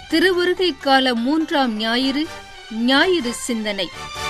திருவருகை கால மூன்றாம் ஞாயிறு ஞாயிறு சிந்தனை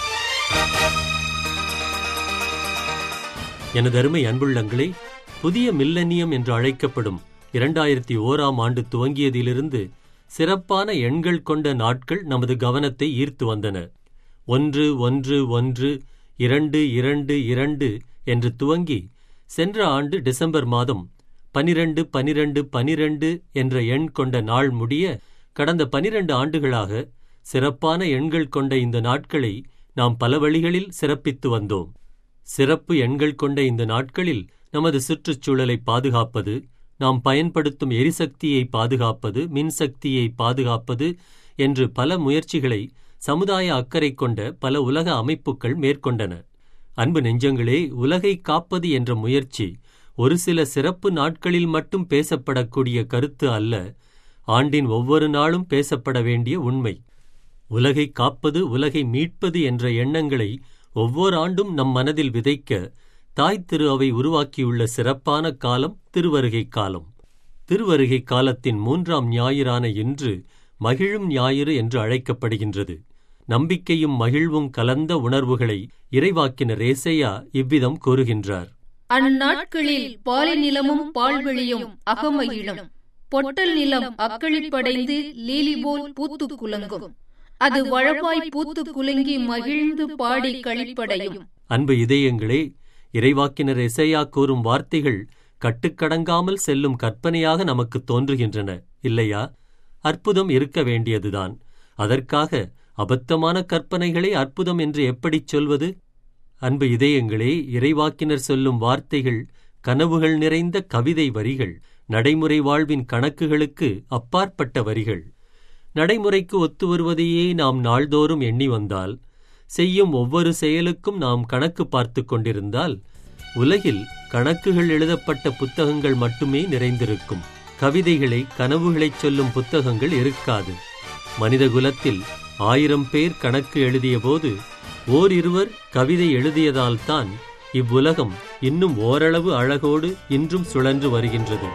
எனது அருமை அன்புள்ளங்களே புதிய மில்லனியம் என்று அழைக்கப்படும் இரண்டாயிரத்தி ஓராம் ஆண்டு துவங்கியதிலிருந்து சிறப்பான எண்கள் கொண்ட நாட்கள் நமது கவனத்தை ஈர்த்து வந்தன ஒன்று ஒன்று ஒன்று இரண்டு இரண்டு இரண்டு என்று துவங்கி சென்ற ஆண்டு டிசம்பர் மாதம் பனிரெண்டு பனிரெண்டு பனிரெண்டு என்ற எண் கொண்ட நாள் முடிய கடந்த பனிரெண்டு ஆண்டுகளாக சிறப்பான எண்கள் கொண்ட இந்த நாட்களை நாம் பல வழிகளில் சிறப்பித்து வந்தோம் சிறப்பு எண்கள் கொண்ட இந்த நாட்களில் நமது சுற்றுச்சூழலை பாதுகாப்பது நாம் பயன்படுத்தும் எரிசக்தியை பாதுகாப்பது மின்சக்தியை பாதுகாப்பது என்று பல முயற்சிகளை சமுதாய அக்கறை கொண்ட பல உலக அமைப்புகள் மேற்கொண்டன அன்பு நெஞ்சங்களே உலகை காப்பது என்ற முயற்சி ஒரு சில சிறப்பு நாட்களில் மட்டும் பேசப்படக்கூடிய கருத்து அல்ல ஆண்டின் ஒவ்வொரு நாளும் பேசப்பட வேண்டிய உண்மை உலகை காப்பது உலகை மீட்பது என்ற எண்ணங்களை ஒவ்வொரு ஆண்டும் நம் மனதில் விதைக்க தாய் திரு அவை உருவாக்கியுள்ள சிறப்பான காலம் திருவருகை காலம் திருவருகை காலத்தின் மூன்றாம் ஞாயிறான இன்று மகிழும் ஞாயிறு என்று அழைக்கப்படுகின்றது நம்பிக்கையும் மகிழ்வும் கலந்த உணர்வுகளை இறைவாக்கினர் ஏசையா இவ்விதம் கூறுகின்றார் அந்நாட்களில் பாலை நிலமும் பால்வெளியும் அகமகிழும் பொட்டல் நிலம் அக்களிப்படைந்து லீலி போல் பூத்து குலுங்கும் அது வழவாய் பூத்து குலுங்கி மகிழ்ந்து பாடி களிப்படையும் அன்பு இதயங்களே இறைவாக்கினர் எசையா கூறும் வார்த்தைகள் கட்டுக்கடங்காமல் செல்லும் கற்பனையாக நமக்கு தோன்றுகின்றன இல்லையா அற்புதம் இருக்க வேண்டியதுதான் அதற்காக அபத்தமான கற்பனைகளை அற்புதம் என்று எப்படிச் சொல்வது அன்பு இதயங்களே இறைவாக்கினர் சொல்லும் வார்த்தைகள் கனவுகள் நிறைந்த கவிதை வரிகள் நடைமுறை வாழ்வின் கணக்குகளுக்கு அப்பாற்பட்ட வரிகள் நடைமுறைக்கு ஒத்து வருவதையே நாம் நாள்தோறும் எண்ணி வந்தால் செய்யும் ஒவ்வொரு செயலுக்கும் நாம் கணக்கு பார்த்து கொண்டிருந்தால் உலகில் கணக்குகள் எழுதப்பட்ட புத்தகங்கள் மட்டுமே நிறைந்திருக்கும் கவிதைகளை கனவுகளைச் சொல்லும் புத்தகங்கள் இருக்காது மனிதகுலத்தில் ஆயிரம் பேர் கணக்கு எழுதியபோது ஓரிருவர் கவிதை எழுதியதால்தான் இவ்வுலகம் இன்னும் ஓரளவு அழகோடு இன்றும் சுழன்று வருகின்றது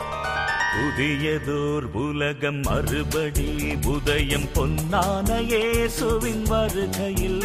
புதியதோர் உலகம் மறுபடி உதயம் பொன்னான இயேசுவின் வருகையில்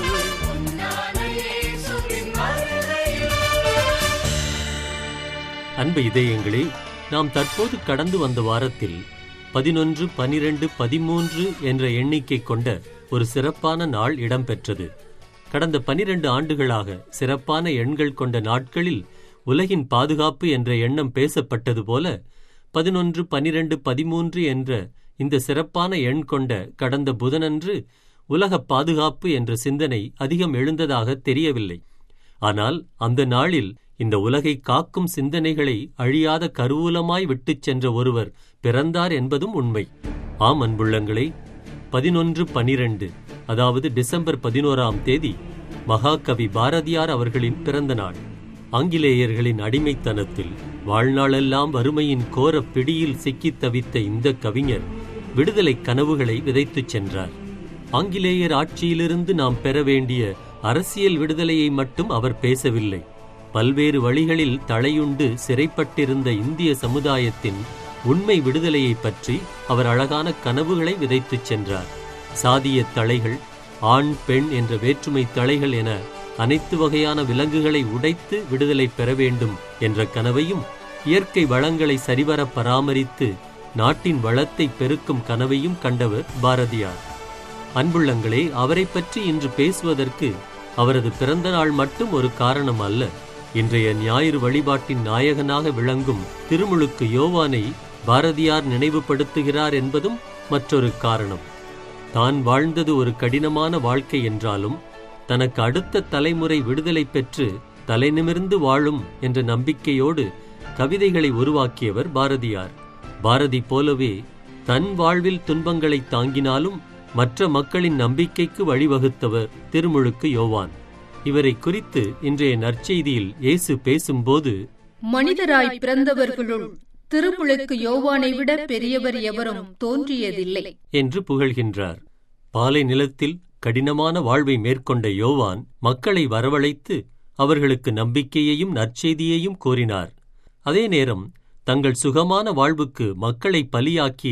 அன்பு இதயங்களே நாம் தற்போது கடந்து வந்த வாரத்தில் பதினொன்று பனிரெண்டு பதிமூன்று என்ற எண்ணிக்கை கொண்ட ஒரு சிறப்பான நாள் இடம்பெற்றது கடந்த பனிரெண்டு ஆண்டுகளாக சிறப்பான எண்கள் கொண்ட நாட்களில் உலகின் பாதுகாப்பு என்ற எண்ணம் பேசப்பட்டது போல பதினொன்று பனிரெண்டு பதிமூன்று என்ற இந்த சிறப்பான எண் கொண்ட கடந்த புதனன்று உலக பாதுகாப்பு என்ற சிந்தனை அதிகம் எழுந்ததாக தெரியவில்லை ஆனால் அந்த நாளில் இந்த உலகை காக்கும் சிந்தனைகளை அழியாத கருவூலமாய் விட்டுச் சென்ற ஒருவர் பிறந்தார் என்பதும் உண்மை ஆம் அன்புள்ளங்களே பதினொன்று பனிரெண்டு அதாவது டிசம்பர் பதினோராம் தேதி மகாகவி பாரதியார் அவர்களின் பிறந்த நாள் ஆங்கிலேயர்களின் அடிமைத்தனத்தில் வாழ்நாளெல்லாம் வறுமையின் கோர பிடியில் சிக்கித் தவித்த இந்த கவிஞர் விடுதலை கனவுகளை விதைத்துச் சென்றார் ஆங்கிலேயர் ஆட்சியிலிருந்து நாம் பெற வேண்டிய அரசியல் விடுதலையை மட்டும் அவர் பேசவில்லை பல்வேறு வழிகளில் தலையுண்டு சிறைப்பட்டிருந்த இந்திய சமுதாயத்தின் உண்மை விடுதலையைப் பற்றி அவர் அழகான கனவுகளை விதைத்துச் சென்றார் சாதிய தலைகள் ஆண் பெண் என்ற வேற்றுமை தலைகள் என அனைத்து வகையான விலங்குகளை உடைத்து விடுதலை பெற வேண்டும் என்ற கனவையும் இயற்கை வளங்களை சரிவர பராமரித்து நாட்டின் வளத்தை பெருக்கும் கனவையும் கண்டவர் பாரதியார் அன்புள்ளங்களே அவரை பற்றி இன்று பேசுவதற்கு அவரது பிறந்த நாள் மட்டும் ஒரு காரணம் அல்ல இன்றைய ஞாயிறு வழிபாட்டின் நாயகனாக விளங்கும் திருமுழுக்கு யோவானை பாரதியார் நினைவுபடுத்துகிறார் என்பதும் மற்றொரு காரணம் தான் வாழ்ந்தது ஒரு கடினமான வாழ்க்கை என்றாலும் தனக்கு அடுத்த தலைமுறை விடுதலை பெற்று தலைநிமிர்ந்து வாழும் என்ற நம்பிக்கையோடு கவிதைகளை உருவாக்கியவர் பாரதியார் பாரதி போலவே தன் வாழ்வில் துன்பங்களை தாங்கினாலும் மற்ற மக்களின் நம்பிக்கைக்கு வழிவகுத்தவர் திருமுழுக்கு யோவான் இவரை குறித்து இன்றைய நற்செய்தியில் இயேசு பேசும்போது மனிதராய் பிறந்தவர்களுள் திருமுழுக்கு யோவானை விட பெரியவர் எவரும் தோன்றியதில்லை என்று புகழ்கின்றார் பாலை நிலத்தில் கடினமான வாழ்வை மேற்கொண்ட யோவான் மக்களை வரவழைத்து அவர்களுக்கு நம்பிக்கையையும் நற்செய்தியையும் கோரினார் அதே நேரம் தங்கள் சுகமான வாழ்வுக்கு மக்களை பலியாக்கிய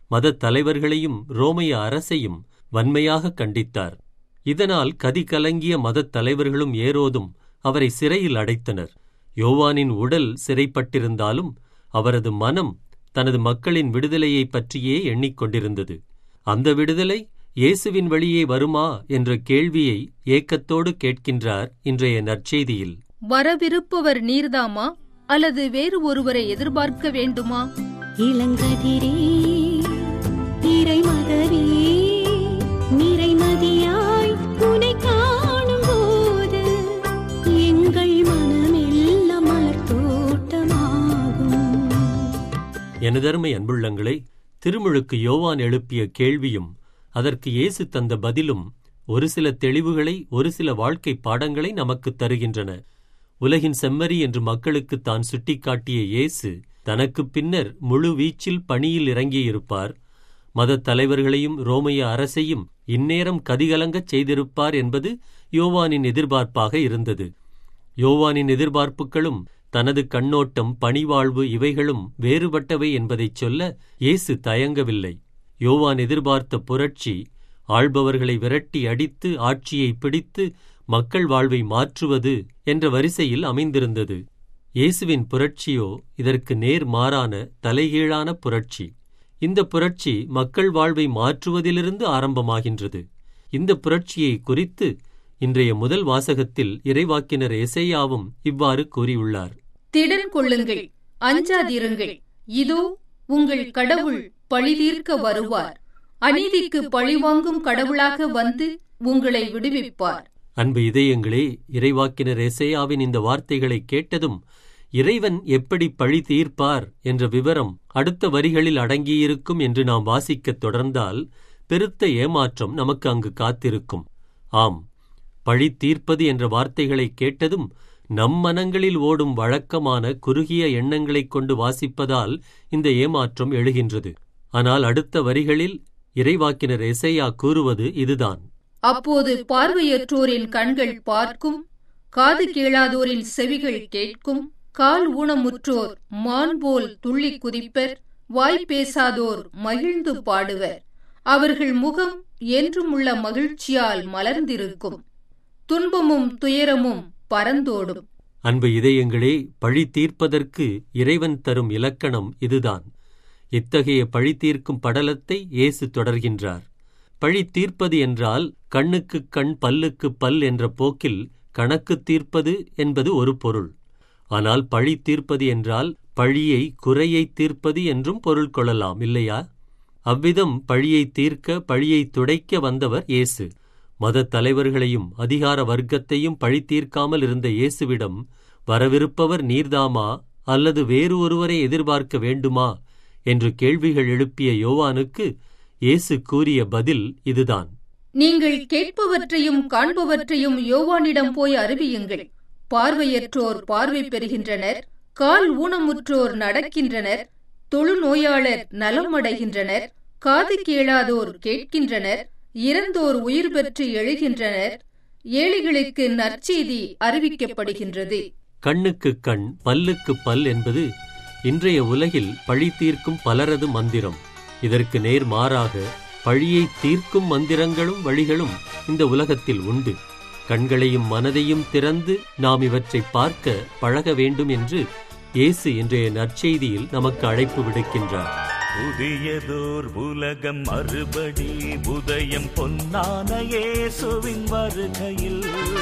மதத் தலைவர்களையும் ரோமைய அரசையும் வன்மையாக கண்டித்தார் இதனால் கதி கலங்கிய மதத் தலைவர்களும் ஏரோதும் அவரை சிறையில் அடைத்தனர் யோவானின் உடல் சிறைப்பட்டிருந்தாலும் அவரது மனம் தனது மக்களின் விடுதலையைப் பற்றியே எண்ணிக்கொண்டிருந்தது அந்த விடுதலை இயேசுவின் வழியே வருமா என்ற கேள்வியை ஏக்கத்தோடு கேட்கின்றார் இன்றைய நற்செய்தியில் வரவிருப்பவர் நீர்தாமா அல்லது வேறு ஒருவரை எதிர்பார்க்க வேண்டுமா இளங்கதிரே இறைமகவே நிறைமதியாய் உனை காணும் போது எங்கள் மனமெல்லாம் மலர் தோட்டமாகும் எனதருமை அன்புள்ளங்களே திருமுழுக்கு யோவான் எழுப்பிய கேள்வியும் அதற்கு இயேசு தந்த பதிலும் ஒரு சில தெளிவுகளை ஒரு சில வாழ்க்கை பாடங்களை நமக்குத் தருகின்றன உலகின் செம்மறி என்று மக்களுக்கு தான் சுட்டிக்காட்டிய இயேசு தனக்குப் பின்னர் முழு வீச்சில் பணியில் இறங்கியிருப்பார் மதத் தலைவர்களையும் ரோமைய அரசையும் இந்நேரம் கதிகலங்கச் செய்திருப்பார் என்பது யோவானின் எதிர்பார்ப்பாக இருந்தது யோவானின் எதிர்பார்ப்புகளும் தனது கண்ணோட்டம் பணிவாழ்வு இவைகளும் வேறுபட்டவை என்பதைச் சொல்ல இயேசு தயங்கவில்லை யோவான் எதிர்பார்த்த புரட்சி ஆள்பவர்களை விரட்டி அடித்து ஆட்சியை பிடித்து மக்கள் வாழ்வை மாற்றுவது என்ற வரிசையில் அமைந்திருந்தது இயேசுவின் புரட்சியோ இதற்கு நேர் மாறான தலைகீழான புரட்சி இந்த புரட்சி மக்கள் வாழ்வை மாற்றுவதிலிருந்து ஆரம்பமாகின்றது இந்த புரட்சியை குறித்து இன்றைய முதல் வாசகத்தில் இறைவாக்கினர் எசேயாவும் இவ்வாறு கூறியுள்ளார் திடன் கொள்ளுங்கள் அஞ்சாதிருங்கள் இதோ உங்கள் கடவுள் பழிதீர்க்க வருவார் அநீதிக்கு பழிவாங்கும் கடவுளாக வந்து உங்களை விடுவிப்பார் அன்பு இதயங்களே இறைவாக்கினர் எசேயாவின் இந்த வார்த்தைகளை கேட்டதும் இறைவன் எப்படி பழி தீர்ப்பார் என்ற விவரம் அடுத்த வரிகளில் அடங்கியிருக்கும் என்று நாம் வாசிக்கத் தொடர்ந்தால் பெருத்த ஏமாற்றம் நமக்கு அங்கு காத்திருக்கும் ஆம் பழி தீர்ப்பது என்ற வார்த்தைகளை கேட்டதும் நம் மனங்களில் ஓடும் வழக்கமான குறுகிய எண்ணங்களைக் கொண்டு வாசிப்பதால் இந்த ஏமாற்றம் எழுகின்றது ஆனால் அடுத்த வரிகளில் இறைவாக்கினர் எசையா கூறுவது இதுதான் அப்போது பார்வையற்றோரின் கண்கள் பார்க்கும் காது கேளாதோரின் செவிகள் கேட்கும் கால் ஊனமுற்றோர் மான் போல் துள்ளி குதிப்பர் வாய் பேசாதோர் மகிழ்ந்து பாடுவர் அவர்கள் முகம் என்றும் உள்ள மகிழ்ச்சியால் மலர்ந்திருக்கும் துன்பமும் துயரமும் பறந்தோடும் அன்பு இதயங்களே பழி தீர்ப்பதற்கு இறைவன் தரும் இலக்கணம் இதுதான் இத்தகைய பழி தீர்க்கும் படலத்தை இயேசு தொடர்கின்றார் பழி தீர்ப்பது என்றால் கண்ணுக்கு கண் பல்லுக்கு பல் என்ற போக்கில் கணக்கு தீர்ப்பது என்பது ஒரு பொருள் ஆனால் பழி தீர்ப்பது என்றால் பழியை குறையை தீர்ப்பது என்றும் பொருள் கொள்ளலாம் இல்லையா அவ்விதம் பழியை தீர்க்க பழியை துடைக்க வந்தவர் இயேசு மதத் தலைவர்களையும் அதிகார வர்க்கத்தையும் பழி தீர்க்காமல் இருந்த இயேசுவிடம் வரவிருப்பவர் நீர்தாமா அல்லது வேறு ஒருவரை எதிர்பார்க்க வேண்டுமா என்று கேள்விகள் எழுப்பிய யோவானுக்கு இயேசு கூறிய பதில் இதுதான் நீங்கள் கேட்பவற்றையும் காண்பவற்றையும் யோவானிடம் போய் அறிவியுங்கள் பார்வையற்றோர் பார்வை பெறுகின்றனர் கால் ஊனமுற்றோர் நடக்கின்றனர் தொழுநோயாளர் நலமடைகின்றனர் காது கேளாதோர் கேட்கின்றனர் இறந்தோர் உயிர் பெற்று எழுகின்றனர் ஏழைகளுக்கு நற்செய்தி அறிவிக்கப்படுகின்றது கண்ணுக்கு கண் பல்லுக்கு பல் என்பது இன்றைய உலகில் பழி தீர்க்கும் பலரது மந்திரம் இதற்கு நேர் மாறாக பழியை தீர்க்கும் மந்திரங்களும் வழிகளும் இந்த உலகத்தில் உண்டு கண்களையும் மனதையும் திறந்து நாம் இவற்றை பார்க்க பழக வேண்டும் என்று இயேசு இன்றைய நற்செய்தியில் நமக்கு அழைப்பு விடுக்கின்றார் புதியதோர் உலகம் மறுபடி உதயம் பொன்னான இயேசுவின் வருகையில்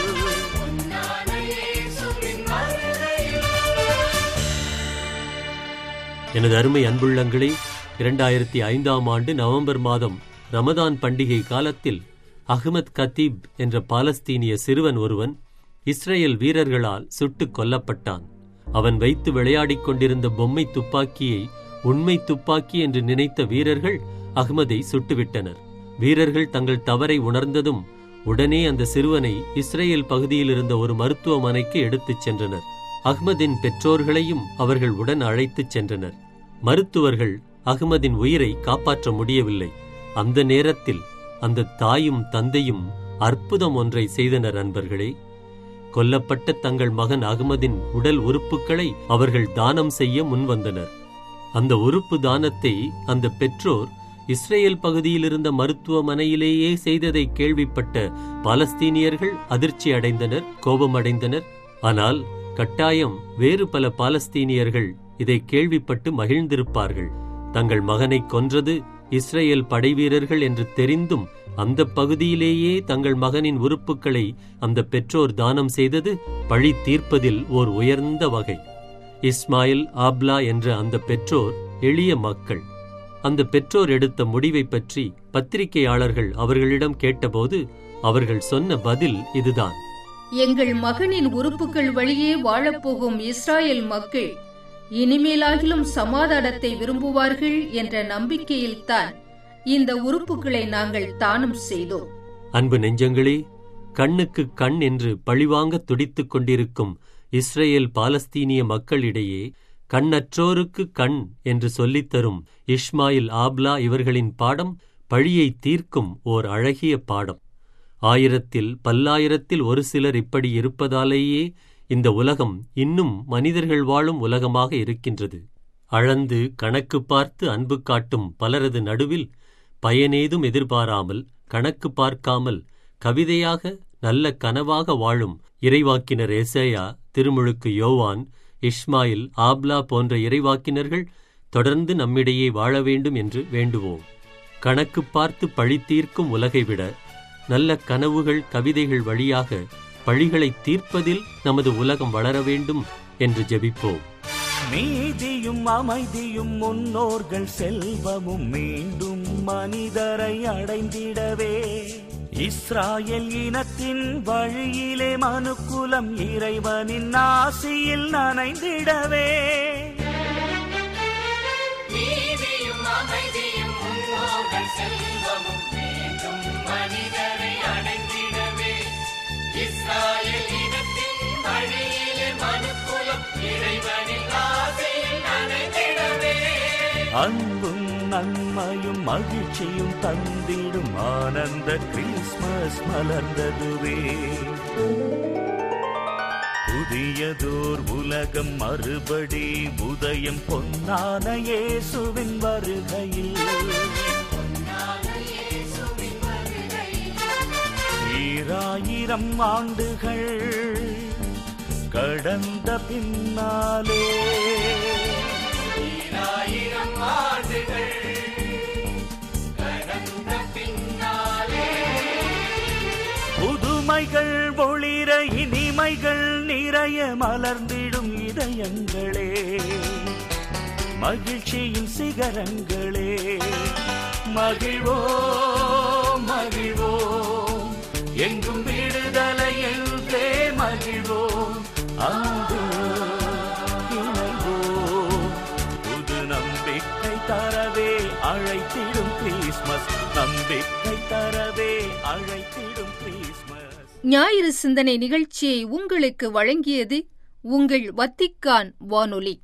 எனது அருமை அன்புள்ளங்களே இரண்டாயிரத்தி ஐந்தாம் ஆண்டு நவம்பர் மாதம் ரமதான் பண்டிகை காலத்தில் அஹ்மத் கத்தீப் என்ற பாலஸ்தீனிய சிறுவன் ஒருவன் இஸ்ரேல் வீரர்களால் சுட்டுக் கொல்லப்பட்டான் அவன் வைத்து விளையாடிக் கொண்டிருந்த பொம்மை துப்பாக்கியை உண்மை துப்பாக்கி என்று நினைத்த வீரர்கள் அஹ்மதை சுட்டுவிட்டனர் வீரர்கள் தங்கள் தவறை உணர்ந்ததும் உடனே அந்த சிறுவனை இஸ்ரேல் பகுதியில் இருந்த ஒரு மருத்துவமனைக்கு எடுத்துச் சென்றனர் அஹ்மதின் பெற்றோர்களையும் அவர்கள் உடன் அழைத்துச் சென்றனர் மருத்துவர்கள் அகமதின் உயிரை காப்பாற்ற முடியவில்லை அந்த நேரத்தில் அந்த தாயும் தந்தையும் அற்புதம் ஒன்றை செய்தனர் அன்பர்களே கொல்லப்பட்ட தங்கள் மகன் அகமதின் உடல் உறுப்புகளை அவர்கள் தானம் செய்ய முன்வந்தனர் அந்த உறுப்பு தானத்தை அந்த பெற்றோர் இஸ்ரேல் பகுதியில் இருந்த மருத்துவமனையிலேயே செய்ததை கேள்விப்பட்ட பாலஸ்தீனியர்கள் அதிர்ச்சி அடைந்தனர் கோபமடைந்தனர் ஆனால் கட்டாயம் வேறு பல பாலஸ்தீனியர்கள் இதை கேள்விப்பட்டு மகிழ்ந்திருப்பார்கள் தங்கள் மகனை கொன்றது இஸ்ரேல் படைவீரர்கள் என்று தெரிந்தும் அந்த பகுதியிலேயே தங்கள் மகனின் உறுப்புகளை அந்த பெற்றோர் தானம் செய்தது பழி தீர்ப்பதில் ஓர் உயர்ந்த வகை இஸ்மாயில் ஆப்லா என்ற அந்த பெற்றோர் எளிய மக்கள் அந்த பெற்றோர் எடுத்த முடிவை பற்றி பத்திரிகையாளர்கள் அவர்களிடம் கேட்டபோது அவர்கள் சொன்ன பதில் இதுதான் எங்கள் மகனின் உறுப்புகள் வழியே வாழப்போகும் இஸ்ராயேல் மக்கள் இனிமேலாகிலும் சமாதானத்தை விரும்புவார்கள் என்ற நம்பிக்கையில்தான் இந்த உறுப்புகளை நாங்கள் தானம் செய்தோம் அன்பு நெஞ்சங்களே கண்ணுக்கு கண் என்று பழிவாங்க துடித்துக் கொண்டிருக்கும் இஸ்ரேல் பாலஸ்தீனிய மக்களிடையே கண்ணற்றோருக்கு கண் என்று சொல்லித்தரும் இஸ்மாயில் ஆப்லா இவர்களின் பாடம் பழியை தீர்க்கும் ஓர் அழகிய பாடம் ஆயிரத்தில் பல்லாயிரத்தில் ஒரு சிலர் இப்படி இருப்பதாலேயே இந்த உலகம் இன்னும் மனிதர்கள் வாழும் உலகமாக இருக்கின்றது அளந்து கணக்கு பார்த்து அன்பு காட்டும் பலரது நடுவில் பயனேதும் எதிர்பாராமல் கணக்கு பார்க்காமல் கவிதையாக நல்ல கனவாக வாழும் இறைவாக்கினர் எசேயா திருமுழுக்கு யோவான் இஸ்மாயில் ஆப்லா போன்ற இறைவாக்கினர்கள் தொடர்ந்து நம்மிடையே வாழ வேண்டும் என்று வேண்டுவோம் கணக்கு பார்த்து பழி தீர்க்கும் உலகை விட நல்ல கனவுகள் கவிதைகள் வழியாக பழிகளை தீர்ப்பதில் நமது உலகம் வளர வேண்டும் என்று ஜெபிப்போம் நீதியும் அமைதியும் முன்னோர்கள் செல்வமும் மீண்டும் மனிதரை அடைந்திடவே இஸ்ராயல் இனத்தின் வழியிலே மனுக்குலம் இறைவனின் ஆசியில் நனைந்திடவே நீதியும் அமைதியும் முன்னோர்கள் செல்வமும் மீண்டும் மனிதரை அடைந்திடவே இஸ்ராயல் இனத்தின் வழியிலே மனுக்குலம் இறைவனின் ஆசையில் அடைந்திடவே அன்பும் நன்மையும் மகிழ்ச்சியும் தந்திடும் ஆனந்த கிறிஸ்மஸ் மலர்ந்ததுவே புதியதோர் உலகம் மறுபடி உதயம் பொன்னான இயேசுவின் வருகையில் ஈராயிரம் ஆண்டுகள் கடந்த பின்னாலே ஆயிரம் ஆண்டுகள் கடந்த பின்னாலே புதுமைகள் ஒளிர இனிமைகள் நிறைய மலர்ந்திடும் இதயங்களே மகிழ்ச்சியின் சிகரங்களே மகிழ்வோம் மகிழ்வோம் எங்கும் விடுதலை என்றே மகிழ்வோம் அங்கு இணைவோம் புது நம்பிக்கை தரவே அழைத்திடும் கிறிஸ்மஸ் நம்பிக்கை தரவே அழைத்திடும் கிறிஸ்மஸ் ஞாயிறு சிந்தனை நிகழ்ச்சியை உங்களுக்கு வழங்கியது உங்கள் வத்திக்கான் வானொலி